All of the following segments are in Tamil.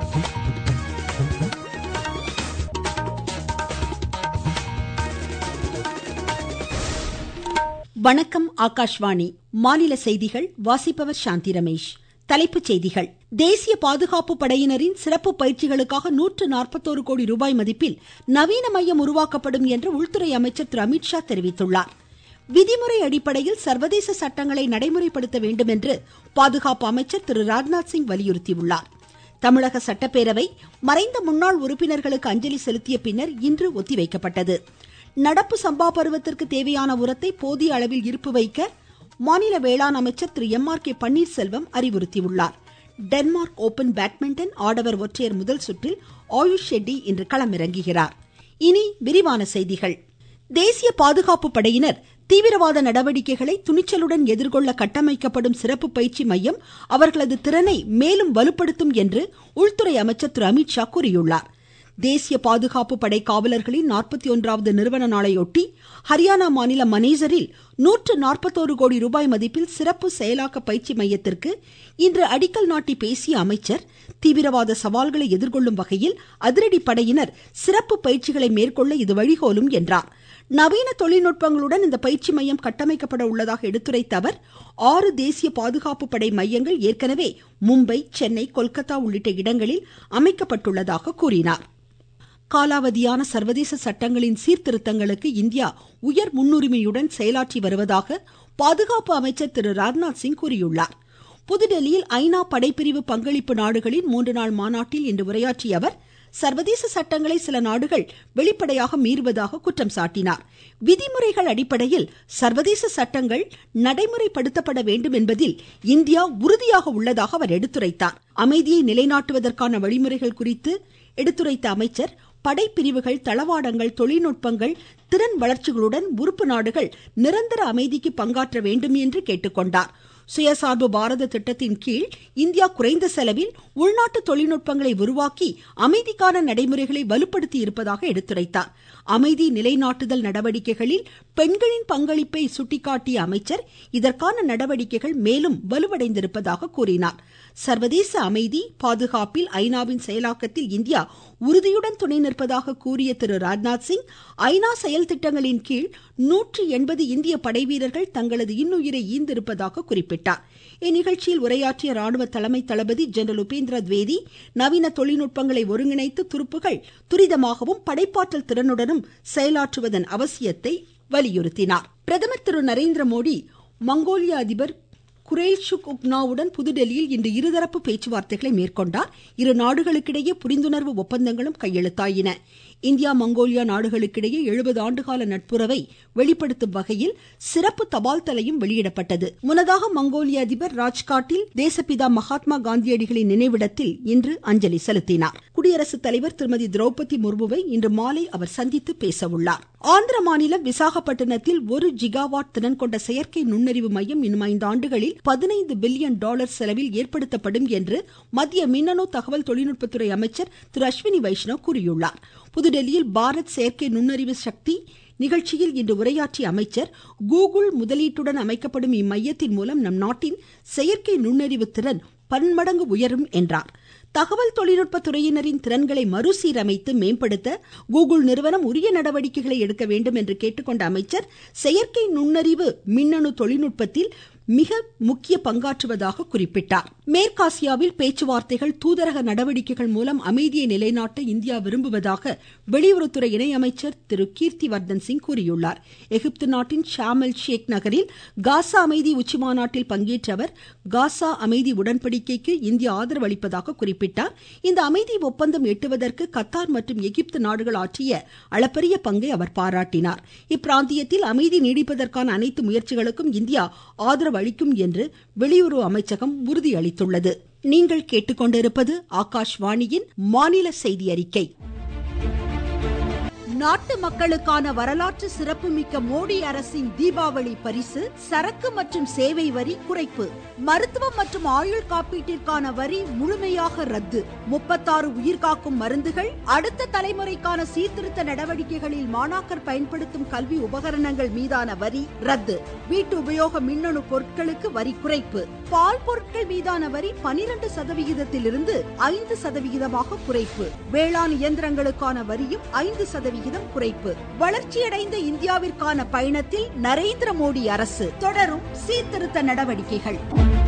வணக்கம் ஆகாஷ்வாணி மாநில செய்திகள் வாசிப்பவர் சாந்தி ரமேஷ் தலைப்புச் செய்திகள் தேசிய பாதுகாப்பு படையினரின் சிறப்பு பயிற்சிகளுக்காக நூற்று நாற்பத்தோரு கோடி ரூபாய் மதிப்பில் நவீன மையம் உருவாக்கப்படும் என்று உள்துறை அமைச்சர் திரு அமித்ஷா தெரிவித்துள்ளார் விதிமுறை அடிப்படையில் சர்வதேச சட்டங்களை நடைமுறைப்படுத்த வேண்டும் என்று பாதுகாப்பு அமைச்சர் திரு ராஜ்நாத் சிங் வலியுறுத்தியுள்ளார் தமிழக சட்டப்பேரவை மறைந்த முன்னாள் உறுப்பினர்களுக்கு அஞ்சலி செலுத்திய பின்னர் இன்று ஒத்திவைக்கப்பட்டது நடப்பு சம்பா பருவத்திற்கு தேவையான உரத்தை போதிய அளவில் இருப்பு வைக்க மாநில வேளாண் அமைச்சர் Thiru M R K Panneerselvam அறிவுறுத்தியுள்ளார் டென்மார்க் ஓபன் பேட்மிண்டன் ஆடவர் ஒற்றையர் முதல் சுற்றில் ஆயுஷ் ஷெட்டி இன்று களமிறங்குகிறார் இனி விரிவான செய்திகள் தேசிய பாதுகாப்பு படையினர் தீவிரவாத நடவடிக்கைகளை துணிச்சலுடன் எதிர்கொள்ள கட்டமைக்கப்படும் சிறப்பு பயிற்சி மையம் அவர்களது திறனை மேலும் வலுப்படுத்தும் என்று உள்துறை அமைச்சர் திரு அமித்ஷா கூறியுள்ளார் தேசிய பாதுகாப்பு படை காவலர்களின் நாற்பத்தி ஒன்றாவது நிறுவன நாளையொட்டி ஹரியானா மாநிலம் மனேசரில் நூற்று நாற்பத்தோரு கோடி ரூபாய் மதிப்பில் சிறப்பு செயலாக்க பயிற்சி மையத்திற்கு இன்று அடிக்கல் நாட்டி பேசிய அமைச்சர் தீவிரவாத சவால்களை எதிர்கொள்ளும் வகையில் அதிரடி படையினர் சிறப்பு பயிற்சிகளை மேற்கொள்ள இது வழிகோலும் என்றார் நவீன தொழில்நுட்பங்களுடன் இந்த பயிற்சி மையம் கட்டமைக்கப்பட உள்ளதாக எடுத்துரைத்த அவர் ஆறு தேசிய பாதுகாப்பு படை மையங்கள் ஏற்கனவே மும்பை சென்னை கொல்கத்தா உள்ளிட்ட இடங்களில் அமைக்கப்பட்டுள்ளதாக கூறினார் காலாவதியான சர்வதேச சட்டங்களின் சீர்திருத்தங்களுக்கு இந்தியா உயர் முன்னுரிமையுடன் செயலாற்றி வருவதாக பாதுகாப்பு அமைச்சர் திரு ராஜ்நாத் சிங் கூறியுள்ளார் புதுடெல்லியில் ஐநா படைப்பிரிவு பங்களிப்பு நாடுகளின் மூன்று நாள் மாநாட்டில் இன்று உரையாற்றிய அவர் சர்வதேச சட்டங்களை சில நாடுகள் வெளிப்படையாக மீறுவதாக குற்றம் சாட்டினார் விதிமுறைகள் அடிப்படையில் சர்வதேச சட்டங்கள் நடைமுறைப்படுத்தப்பட வேண்டும் என்பதில் இந்தியா உறுதியாக உள்ளதாக அவர் எடுத்துரைத்தார் அமைதியை நிலைநாட்டுவதற்கான வழிமுறைகள் குறித்து எடுத்துரைத்த அமைச்சர் படைப்பிரிவுகள் தளவாடங்கள் தொழில்நுட்பங்கள் திறன் வளர்ச்சிகளுடன் உறுப்பு நாடுகள் நிரந்தர அமைதிக்கு பங்காற்ற வேண்டும் என்று கேட்டுக்கொண்டார் சுயசார்பு பாரத திட்டத்தின் கீழ் இந்தியா குறைந்த செலவில் உள்நாட்டு தொழில்நுட்பங்களை உருவாக்கி அமைதிக்கான நடைமுறைகளை வலுப்படுத்தி இருப்பதாக எடுத்துரைத்தார் அமைதி நிலைநாட்டுதல் நடவடிக்கைகளில் பெண்களின் பங்களிப்பை சுட்டிக்காட்டிய அமைச்சர் இதற்கான நடவடிக்கைகள் மேலும் வலுவடைந்திருப்பதாக கூறினார் சர்வதேச அமைதி பாதுகாப்பில் ஐநாவின் செயலாக்கத்தில் இந்தியா உறுதியுடன் துணை நிற்பதாக கூறிய திரு ராஜ்நாத் சிங் ஐநா செயல் திட்டங்களின் கீழ் நூற்றி எண்பது இந்திய படைவீரர்கள் தங்களது இன்னுயிரை ஈந்திருப்பதாக குறிப்பிட்டார் இந்நிகழ்ச்சியில் உரையாற்றிய ராணுவ தலைமை தளபதி ஜெனரல் உபேந்திரத்வேதி நவீன தொழில்நுட்பங்களை ஒருங்கிணைத்து துருப்புகள் துரிதமாகவும் படைப்பாற்றல் திறனுடனும் செயலாற்றுவதன் அவசியத்தை வலியுறுத்தினார் பிரதமர் திரு நரேந்திர மோடி மங்கோலிய அதிபர் குரேல்சுக் உக்னாவுடன் புதுடெல்லியில் இன்று இருதரப்பு பேச்சுவார்த்தைகளை மேற்கொண்டார் இரு நாடுகளுக்கிடையே புரிந்துணர்வு ஒப்பந்தங்களும் கையெழுத்தாயின இந்தியா மங்கோலியா நாடுகளுக்கிடையே எழுபது ஆண்டுகால நட்புறவை வெளிப்படுத்தும் வகையில் சிறப்பு தபால் தலையும் வெளியிடப்பட்டது முன்னதாக மங்கோலிய அதிபர் ராஜ்காட்டில் தேசப்பிதா மகாத்மா காந்தியடிகளின் நினைவிடத்தில் இன்று அஞ்சலி செலுத்தினார் குடியரசுத் தலைவர் திருமதி திரௌபதி முர்முவை இன்று மாலை அவர் சந்தித்து பேச உள்ளார் ஆந்திர மாநிலம் விசாகப்பட்டினத்தில் ஒரு ஜிகாவாட் திறன் கொண்ட செயற்கை நுண்ணறிவு மையம் இன்னும் ஐந்து ஆண்டுகளில் பதினைந்து பில்லியன் டாலர் செலவில் ஏற்படுத்தப்படும் என்று மத்திய மின்னணு தகவல் தொழில்நுட்பத்துறை அமைச்சர் திரு அஸ்வினி வைஷ்ணவ் கூறியுள்ளார் புதுடெல்லியில் பாரத் செயற்கை நுண்ணறிவு சக்தி நிகழ்ச்சியில் இன்று உரையாற்றிய அமைச்சர் கூகுள் முதலீட்டுடன் அமைக்கப்படும் இம்மையத்தின் மூலம் நம் நாட்டின் செயற்கை நுண்ணறிவு திறன் பன்மடங்கு உயரும் என்றார் தகவல் தொழில்நுட்ப துறையினரின் திறன்களை மறுசீரமைத்து மேம்படுத்த கூகுள் நிறுவனம் உரிய நடவடிக்கைகளை எடுக்க வேண்டும் என்று கேட்டுக்கொண்ட அமைச்சர் செயற்கை நுண்ணறிவு மின்னணு தொழில்நுட்பத்தில் மிக முக்கிய பங்காற்றுவதாக குறிப்பிட்டார் மேற்காசியாவில் பேச்சுவார்த்தைகள் தூதரக நடவடிக்கைகள் மூலம் அமைதியை நிலைநாட்ட இந்தியா விரும்புவதாக வெளியுறவுத்துறை இணையமைச்சர் திரு கீர்த்தி வர்தன் சிங் கூறியுள்ளார் எகிப்து நாட்டின் ஷாமல் ஷேக் நகரில் காசா அமைதி உச்சிமாநாட்டில் பங்கேற்ற அவர் காசா அமைதி உடன்படிக்கைக்கு இந்தியா ஆதரவு அளிப்பதாக குறிப்பிட்டார் இந்த அமைதி ஒப்பந்தம் எட்டுவதற்கு கத்தார் மற்றும் எகிப்து நாடுகள் ஆற்றிய அளப்பரிய பங்கை அவர் பாராட்டினார் இப்பிராந்தியத்தில் அமைதி நீடிப்பதற்கான அனைத்து முயற்சிகளுக்கும் இந்தியா ஆதரவு அளிக்கும் என்று வெளியுறவு அமைச்சகம் உறுதியளித்துள்ளது நீங்கள் கேட்டுக்கொண்டிருப்பது ஆகாஷ்வாணியின் மாநில செய்தி அறிக்கை நாட்டு மக்களுக்கான வரலாற்று சிறப்புமிக்க மோடி அரசின் தீபாவளி பரிசு சரக்கு மற்றும் சேவை வரி குறைப்பு மருத்துவம் மற்றும் ஆயுள் காப்பீட்டிற்கான வரி முழுமையாக ரத்து முப்பத்தாறு உயிர்காக்கும் மருந்துகள் அடுத்த தலைமுறைக்கான சீர்திருத்த நடவடிக்கைகளில் மாணாக்கர் பயன்படுத்தும் கல்வி உபகரணங்கள் மீதான வரி ரத்து வீட்டு உபயோக மின்னணு பொருட்களுக்கு வரி குறைப்பு பால் பொருட்கள் மீதான வரி பனிரெண்டு சதவிகிதத்திலிருந்து ஐந்து சதவிகிதமாக குறைப்பு வேளாண் இயந்திரங்களுக்கான வரியும் ஐந்து சதவிகிதம் குறைப்பு வளர்ச்சியடைந்த இந்தியாவிற்கான பயணத்தில் நரேந்திர மோடி அரசு தொடரும் சீர்திருத்த நடவடிக்கைகள்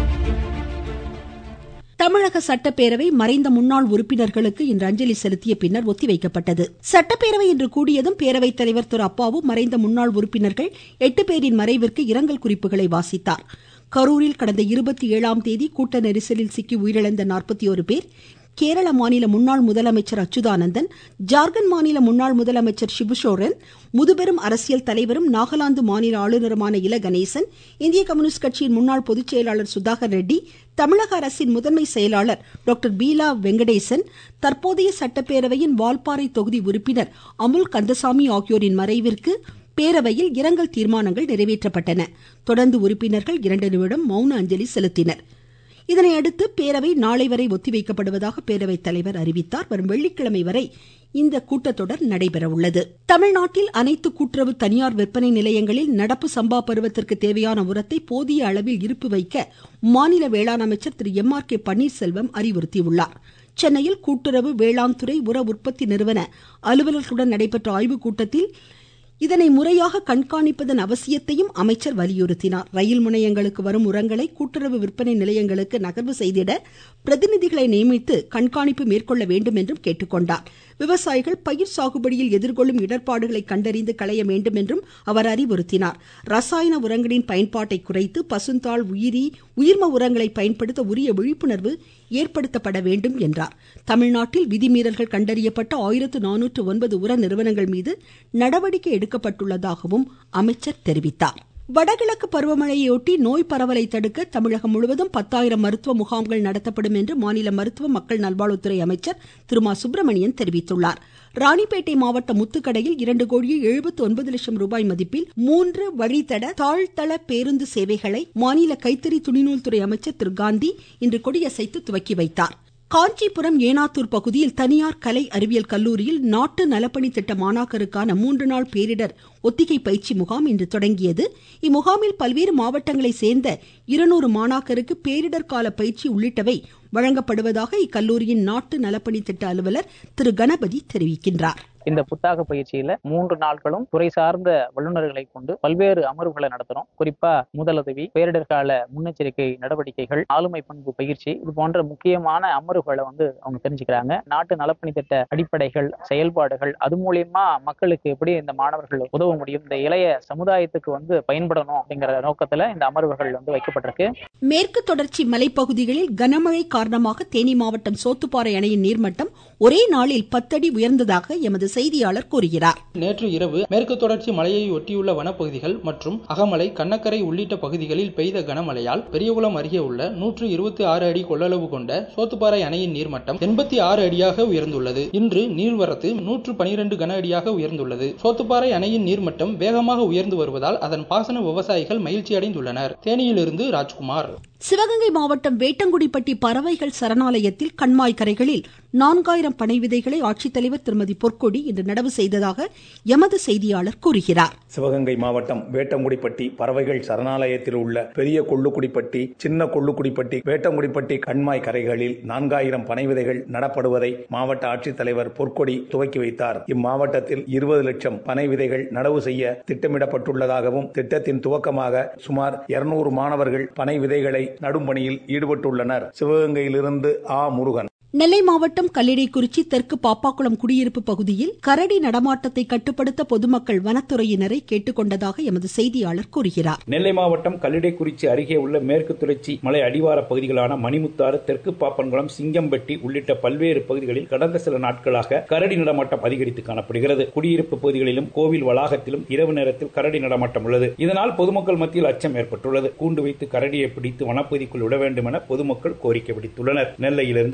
தமிழக சட்டப்பேரவை மறைந்த முன்னாள் உறுப்பினர்களுக்கு இன்று அஞ்சலி செலுத்திய பின்னர் ஒத்திவைக்கப்பட்டது சட்டப்பேரவை இன்று கூடியதும் பேரவைத் தலைவர் திரு அப்பாவு மறைந்த முன்னாள் உறுப்பினர்கள் எட்டு பேரின் மறைவிற்கு இரங்கல் குறிப்புகளை வாசித்தார் கரூரில் கடந்த இருபத்தி ஏழாம் தேதி கூட்ட நெரிசலில் சிக்கி உயிரிழந்த நாற்பத்தி ஒரு பேர் கேரள மாநில முன்னாள் முதலமைச்சர் அச்சுதானந்தன் ஜார்க்கண்ட் மாநில முன்னாள் முதலமைச்சர் சிபுசோரன் முதுபெரும் அரசியல் தலைவரும் நாகாலாந்து மாநில ஆளுநருமான இல கணேசன் இந்திய கம்யூனிஸ்ட் கட்சியின் முன்னாள் பொதுச் செயலாளர் சுதாகர் ரெட்டி தமிழக அரசின் முதன்மை செயலாளர் டாக்டர் பீலா வெங்கடேசன் தற்போதைய சட்டப்பேரவையின் வால்பாறை தொகுதி உறுப்பினர் அமுல் கந்தசாமி ஆகியோரின் மறைவிற்கு பேரவையில் இரங்கல் தீர்மானங்கள் நிறைவேற்றப்பட்டன தொடர்ந்து உறுப்பினர்கள் இரண்டு நிமிடம் மௌன அஞ்சலி செலுத்தினர் இதனையடுத்து பேரவை நாளை வரை ஒத்திவைக்கப்படுவதாக பேரவைத் தலைவர் அறிவித்தார் வரும் வெள்ளிக்கிழமை வரை இந்த கூட்டத்தொடர் நடைபெற உள்ளது தமிழ்நாட்டில் அனைத்து கூட்டுறவு தனியார் விற்பனை நிலையங்களில் நடப்பு சம்பா பருவத்திற்கு தேவையான உரத்தை போதிய அளவில் இருப்பு வைக்க மாநில வேளாண் அமைச்சர் Thiru M R K Panneerselvam அறிவுறுத்தியுள்ளார் சென்னையில் கூட்டுறவு வேளாண் துறை உர உற்பத்தி நிறுவன அலுவலர்களுடன் நடைபெற்ற ஆய்வுக் கூட்டத்தில் இதனை முறையாக கண்காணிப்பதன் அவசியத்தையும் அமைச்சர் வலியுறுத்தினார் ரயில் முனையங்களுக்கு வரும் உரங்களை கூட்டுறவு விற்பனை நிலையங்களுக்கு நகர்வு செய்திட பிரதிநிதிகளை நியமித்து கண்காணிப்பு மேற்கொள்ள வேண்டும் என்றும் கேட்டுக்கொண்டார் விவசாயிகள் பயிர் சாகுபடியில் எதிர்கொள்ளும் இடர்பாடுகளை கண்டறிந்து களைய வேண்டும் என்றும் அவர் அறிவுறுத்தினார் ரசாயன உரங்களின் பயன்பாட்டை குறைத்து பசுந்தாள் உயிரி உயிர்ம உரங்களை பயன்படுத்த உரிய விழிப்புணர்வு ஏற்படுத்தப்பட வேண்டும் என்றார் தமிழ்நாட்டில் விதிமீறல்கள் கண்டறியப்பட்ட ஆயிரத்து நானூற்று ஒன்பது உர நிறுவனங்கள் மீது நடவடிக்கை எடுக்கப்பட்டுள்ளதாகவும் அமைச்சர் தெரிவித்தார் வடகிழக்கு பருவமழையொட்டி நோய் பரவலை தடுக்க தமிழகம் முழுவதும் பத்தாயிரம் மருத்துவ முகாம்கள் நடத்தப்படும் என்று மாநில மருத்துவ மக்கள் நல்வாழ்வுத்துறை அமைச்சர் திரு மா சுப்பிரமணியன் தெரிவித்துள்ளார் ராணிப்பேட்டை மாவட்டம் முத்துக்கடையில் இரண்டு கோடியே எழுபத்தி ஒன்பது லட்சம் ரூபாய் மதிப்பில் மூன்று வழித்தட தாழ்த்தள பேருந்து சேவைகளை மாநில கைத்தறி துணிநூல் துறை அமைச்சர் திரு காந்தி இன்று கொடியசைத்து துவக்கி வைத்தார் காஞ்சிபுரம் ஏனாத்தூர் பகுதியில் தனியார் கலை அறிவியல் கல்லூரியில் நாட்டு நலப்பணி திட்ட மாணாக்கருக்கான மூன்று நாள் பேரிடர் ஒத்திகை பயிற்சி முகாம் இன்று தொடங்கியது இம்முகாமில் பல்வேறு மாவட்டங்களை சேர்ந்த இருநூறு மாணாக்கருக்கு பேரிடர் கால பயிற்சி உள்ளிட்டவை வழங்கப்படுவதாக இக்கல்லூரியின் நாட்டு நலப்பணி திட்ட அலுவலர் திரு கணபதி தெரிவிக்கின்றார் இந்த புத்தாக்க பயிற்சியில மூன்று நாட்களும் துறை சார்ந்த வல்லுநர்களை கொண்டு பல்வேறு அமர்வுகளை நடத்துறோம் குறிப்பா முதலுதவி பேரிடர் கால முன்னெச்சரிக்கை நடவடிக்கைகள் ஆளுமை பண்பு பயிற்சி இது போன்ற முக்கியமான அமர்வுகளை வந்து அவங்க தெரிஞ்சுக்கிறாங்க நாட்டு நலப்பணி திட்ட அடிப்படைகள் செயல்பாடுகள் அது மூலியமா மக்களுக்கு எப்படி இந்த மாணவர்கள் உதவ முடியும் இந்த இளைய சமுதாயத்துக்கு வந்து பயன்படணும் அப்படிங்கிற நோக்கத்துல இந்த அமர்வுகள் வந்து வைக்கப்பட்டிருக்கு மேற்கு தொடர்ச்சி மலைப்பகுதிகளில் கனமழை காரணமாக தேனி மாவட்டம் சோத்துப்பாறை அணையின் நீர்மட்டம் ஒரே நாளில் பத்தடி உயர்ந்ததாக எமது செய்தியாளர் கூறுகிறார் நேற்று இரவு மேற்கு தொடர்ச்சி மலையை ஒட்டியுள்ள வனப்பகுதிகள் மற்றும் அகமலை கண்ணக்கரை உள்ளிட்ட பகுதிகளில் பெய்த கனமழையால் பெரியகுளம் அருகே உள்ள நூற்று இருபத்தி ஆறு அடி கொள்ளளவு கொண்ட சோத்துப்பாறை அணையின் நீர்மட்டம் எண்பத்தி ஆறு அடியாக உயர்ந்துள்ளது இன்று நீர்வரத்து நூற்று பனிரெண்டு கன அடியாக உயர்ந்துள்ளது சோத்துப்பாறை அணையின் நீர்மட்டம் வேகமாக உயர்ந்து வருவதால் அதன் பாசன விவசாயிகள் மகிழ்ச்சி அடைந்துள்ளனர் தேனியிலிருந்து ராஜ்குமார் சிவகங்கை மாவட்டம் வேட்டங்குடிப்பட்டி பறவைகள் சரணாலயத்தில் கண்மாய் கரைகளில் நான்காயிரம் பனை விதைகளை ஆட்சித்தலைவர் திருமதி பொற்கொடி இன்று நடவு செய்ததாக எமது செய்தியாளர் கூறுகிறார் சிவகங்கை மாவட்டம் வேட்டங்குடிப்பட்டி பறவைகள் சரணாலயத்தில் உள்ள பெரிய கொள்ளுக்குடிப்பட்டி சின்ன கொள்ளுக்குடிப்பட்டி வேட்டங்குடிப்பட்டி கண்மாய் கரைகளில் நான்காயிரம் பனை விதைகள் நடப்படுவதை மாவட்ட ஆட்சித்தலைவர் பொற்கொடி துவக்கி வைத்தார் இம்மாவட்டத்தில் இருபது லட்சம் பனை விதைகள் நடவு செய்ய திட்டமிடப்பட்டுள்ளதாகவும் திட்டத்தின் துவக்கமாக சுமார் இருநூறு மாணவர்கள் பனை விதைகளை நடும் பணியில் ஈடுபட்டுள்ளனர் சிவகங்கையிலிருந்து ஆ முருகன் நெல்லை மாவட்டம் கல்லிடைக்குறிச்சி தெற்கு பாப்பாக்குளம் குடியிருப்பு பகுதியில் கரடி நடமாட்டத்தை கட்டுப்படுத்த பொதுமக்கள் வனத்துறையினரை கேட்டுக்கொண்டதாக எமது செய்தியாளர் கூறுகிறார் நெல்லை மாவட்டம் கல்லிடைக்குறிச்சி அருகே உள்ள மேற்கு தொடர்ச்சி மலை அடிவார பகுதிகளான மணிமுத்தாறு தெற்கு பாப்பன்குளம் சிங்கம்பட்டி உள்ளிட்ட பல்வேறு பகுதிகளில் கடந்த சில நாட்களாக கரடி நடமாட்டம் அதிகரித்து காணப்படுகிறது குடியிருப்பு பகுதிகளிலும் கோவில் வளாகத்திலும் இரவு நேரத்தில் கரடி நடமாட்டம் உள்ளது இதனால் பொதுமக்கள் மத்தியில் அச்சம் ஏற்பட்டுள்ளது கூண்டு வைத்து கரடியை பிடித்து வனப்பகுதிக்குள் விட வேண்டும் என பொதுமக்கள் கோரிக்கை விடுத்துள்ளனர் நெல்லையிலிருந்து திருமலை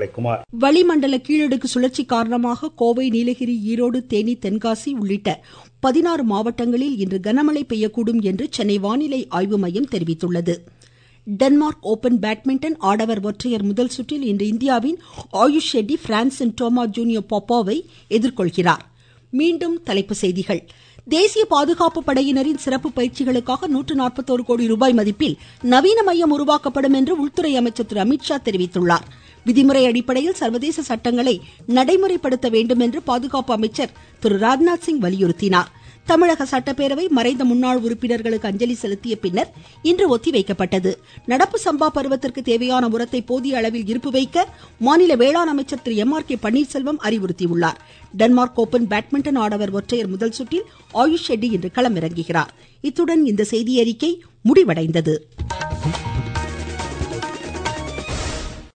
ஜெயக்குமார் வளிமண்டல கீழடுக்கு சுழற்சி காரணமாக கோவை நீலகிரி ஈரோடு தேனி தென்காசி உள்ளிட்ட பதினாறு மாவட்டங்களில் இன்று கனமழை பெய்யக்கூடும் என்று சென்னை வானிலை ஆய்வு மையம் தெரிவித்துள்ளது டென்மார்க் ஓபன் பேட்மிண்டன் ஆடவர் ஒற்றையர் முதல் சுற்றில் இன்று இந்தியாவின் ஆயுஷ் ஷெட்டி பிரான்சின் டோமா ஜூனியர் பாப்பாவை எதிர்கொள்கிறார் மீண்டும் தலைப்புச் செய்திகள் தேசிய பாதுகாப்பு படையினரின் சிறப்பு பயிற்சிகளுக்காக நூற்று நாற்பத்தோரு கோடி ரூபாய் மதிப்பில் நவீன மையம் உருவாக்கப்படும் என்று உள்துறை அமைச்சர் திரு அமித்ஷா தெரிவித்துள்ளார் விதிமுறை அடிப்படையில் சர்வதேச சட்டங்களை நடைமுறைப்படுத்த வேண்டும் என்று பாதுகாப்பு அமைச்சர் திரு ராஜ்நாத் சிங் வலியுறுத்தினார் தமிழக சட்டப்பேரவை மறைந்த முன்னாள் உறுப்பினர்களுக்கு அஞ்சலி செலுத்திய பின்னர் இன்று ஒத்திவைக்கப்பட்டது நடப்பு சம்பா பருவத்திற்கு தேவையான உரத்தை போதிய அளவில் இருப்பு வைக்க மாநில வேளாண் அமைச்சர் Thiru M R K Panneerselvam அறிவுறுத்தியுள்ளார் டென்மார்க் ஓபன் பேட்மிண்டன் ஆடவர் ஒற்றையர் முதல் சுற்றில் ஆயுஷ் ஷெட்டி இன்று களமிறங்குகிறார் இத்துடன் இந்த செய்தியறிக்கை முடிவடைந்தது